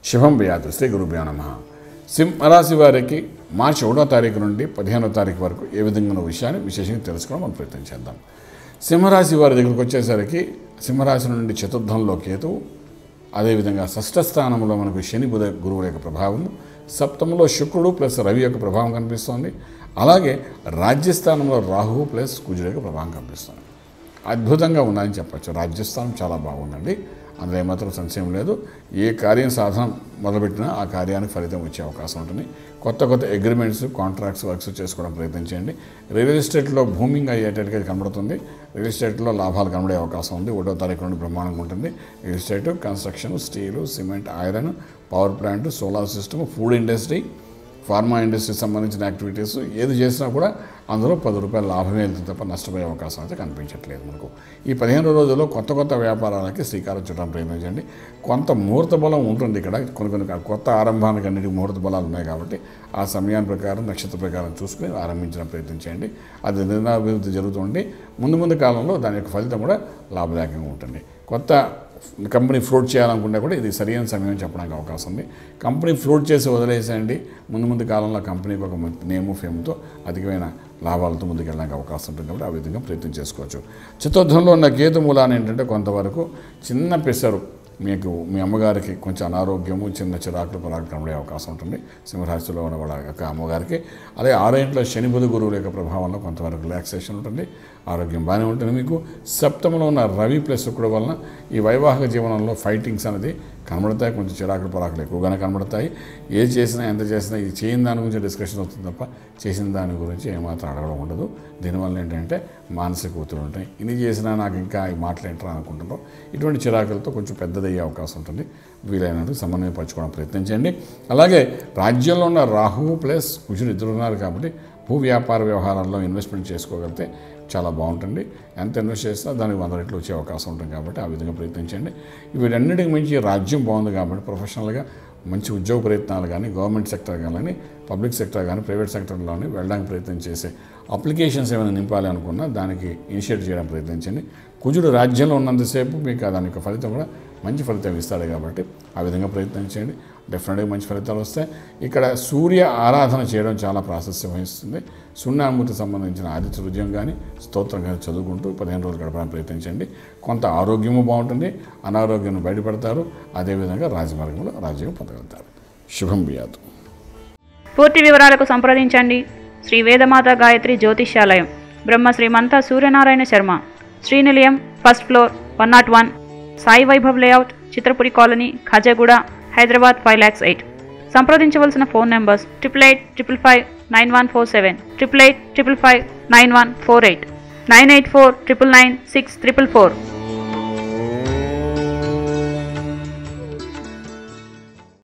శుభం వ్యాధు శ్రీ గురుభ్యో నమ సింహరాశి వారికి మార్చి ఒకటో తారీఖు నుండి పదిహేనో తారీఖు వరకు ఏ విధంగా ఉన్న విషయాన్ని విశేషంగా తెలుసుకోవడం మనం ప్రయత్నం చేద్దాం సింహరాశి వారి దగ్గరికి వచ్చేసరికి సింహరాశి నుండి చతుర్థంలో కేతువు అదేవిధంగా షష్ఠ స్థానంలో మనకు శని బుధ గురువుల యొక్క ప్రభావం సప్తమంలో శుక్రుడు ప్లస్ రవి యొక్క ప్రభావం కనిపిస్తోంది అలాగే రాజ్యస్థానంలో రాహువు ప్లస్ కుజుడు యొక్క ప్రభావం కనిపిస్తుంది అద్భుతంగా ఉన్నాయని చెప్పచ్చు రాజ్యస్థానం చాలా బాగుందండి అందులో ఏమాత్రం సంశయం లేదు ఏ కార్యం సాధన మొదలుపెట్టినా ఆ కార్యానికి ఫలితం వచ్చే అవకాశం ఉంటుంది కొత్త కొత్త అగ్రిమెంట్స్ కాంట్రాక్ట్స్ వర్క్స్ చేసుకోవడం ప్రయత్నం చేయండి రియల్ ఎస్టేట్లో భూమింగ్ అయ్యేటట్టుగా ఇది కనబడుతుంది రియల్ ఎస్టేట్లో లాభాలు కనబడే అవకాశం ఉంది ఒకటో తారీఖు నుండి బ్రహ్మాండంగా ఉంటుంది real estate construction steel cement iron power plant solar system food industry pharma ఇండస్ట్రీకి సంబంధించిన యాక్టివిటీస్ ఏది చేసినా కూడా అందులో పది రూపాయల లాభమే వెళ్తుంది తప్ప నష్టపోయే అవకాశం అయితే కనిపించట్లేదు మనకు ఈ పదిహేను రోజుల్లో కొత్త కొత్త వ్యాపారాలకి శ్రీకారం చుట్టడం ప్రయత్నించండి కొంత ముహూర్త బలం ఉంటుంది ఇక్కడ కొన్ని కొన్ని కొత్త ఆరంభానికి అన్నిటికీ ముహూర్త బలాలు ఉన్నాయి కాబట్టి ఆ సమయాన్ని ప్రకారం నక్షత్ర ప్రకారం చూసుకుని ఆరంభించడం ప్రయత్నం చేయండి అది నిర్ణయాభివృద్ధి జరుగుతుంది ముందు ముందు కాలంలో దాని యొక్క ఫలితం కూడా లాభదాయకంగా ఉంటుంది కొత్త కంపెనీ ఫ్లోట్ చేయాలనుకుంటే కూడా ఇది సరైన సమయం చెప్పడానికి అవకాశం ఉంది కంపెనీ ఫ్లోట్ చేసి వదిలేసేయండి ముందు ముందు కాలంలో కంపెనీకి ఒక నేము ఫేమ్తో అధికమైన లాభాలతో ముందుకు వెళ్ళడానికి అవకాశం ఉంటుంది కాబట్టి ఆ విధంగా ప్రయత్నం చేసుకోవచ్చు చతుర్థంలో ఉన్న కేతు మూలాన్ని ఏంటంటే కొంతవరకు చిన్న పెసరు మీకు మీ అమ్మగారికి కొంచెం అనారోగ్యము చిన్న చిరాకులు పరాకులు కనబడే అవకాశం ఉంటుంది సింహరాశిలో ఉన్న వాళ్ళ యొక్క అమ్మగారికి అలాగే ఆరేంట్లో శని బుధ గురువుల యొక్క ప్రభావంలో కొంతవరకు రిలాక్సేషన్ ఉంటుంది ఆరోగ్యం బాగానే ఉంటుంది మీకు సప్తమంలో ఉన్న రవి ప్లస్ శుక్రుడు వలన ఈ వైవాహిక జీవనంలో ఫైటింగ్స్ అనేది కనబడతాయి కొంచెం చిరాకులు పరాకులు ఎక్కువగానే కనబడతాయి ఏ చేసినా ఎంత చేసినా ఇది చేయని దాని గురించి డిస్కషన్ అవుతుంది తప్ప చేసిన దాని గురించి ఏమాత్రం అడగడం ఉండదు దీనివల్ల ఏంటంటే మానసిక ఒత్తిడి ఉంటాయి ఇన్ని చేసినా నాకు ఇంకా ఈ మాటలు ఏంటారా అనుకుంటున్నాం ఇటువంటి చిరాకులతో కొంచెం పెద్దదయ్యే అవకాశం ఉంటుంది వీలైనట్టు సమన్వయపరచుకోవడం ప్రయత్నం చేయండి అలాగే రాజ్యంలో ఉన్న రాహువు ప్లస్ కుజుడు ఇద్దరు ఉన్నారు కాబట్టి భూ వ్యాపార వ్యవహారాల్లో ఇన్వెస్ట్మెంట్ చేసుకోగలిగితే చాలా బాగుంటుంది ఎంత ఇన్వెస్ట్ చేసినా దానికి వంద రెట్లు వచ్చే అవకాశం ఉంటుంది కాబట్టి ఆ విధంగా ప్రయత్నించండి వీటన్నిటికి మించి రాజ్యం బాగుంది కాబట్టి ప్రొఫెషనల్గా మంచి ఉద్యోగ ప్రయత్నాలు కానీ గవర్నమెంట్ సెక్టర్ కానీ పబ్లిక్ సెక్టర్ కానీ ప్రైవేట్ సెక్టర్లోని వెళ్ళడానికి ప్రయత్నం చేసే అప్లికేషన్స్ ఏమైనా నింపాలి అనుకున్నా దానికి ఇనిషియేట్ చేయడం ప్రయత్నించండి కుజుడు రాజ్యంలో ఉన్నంతసేపు మీకు దాని యొక్క ఫలితం కూడా మంచి ఫలితం ఇస్తాడు కాబట్టి ఆ విధంగా ప్రయత్నం చేయండి డెఫినెట్గా మంచి ఫలితాలు వస్తాయి ఇక్కడ సూర్య ఆరాధన చేయడం చాలా ప్రాశస్యం వహిస్తుంది సున్నామూర్తి సంబంధించిన ఆదిత్య హృదయం కానీ స్తోత్రం కానీ చదువుకుంటూ పదిహేను రోజులు గడపడానికి ప్రయత్నించండి కొంత ఆరోగ్యము బాగుంటుంది అనారోగ్యం బయటపడతారు అదేవిధంగా రాజమార్గంలో రాజ్యం పొందగలుగుతారు శుభం బియాదు పూర్తి వివరాలకు సంప్రదించండి Shri Vedamata Gayatri Jyotishyalayam Brahma Shrimanta Suryanarayana Sharma Srinilayam first floor one nought one Sai Vaibhav layout Chitrapuri colony Khajaguda Hyderabad five lakhs eight సంప్రదించవలసిన phone numbers triple eight triple five nine one four seven triple eight triple five nine one four eight nine eight four triple nine six triple four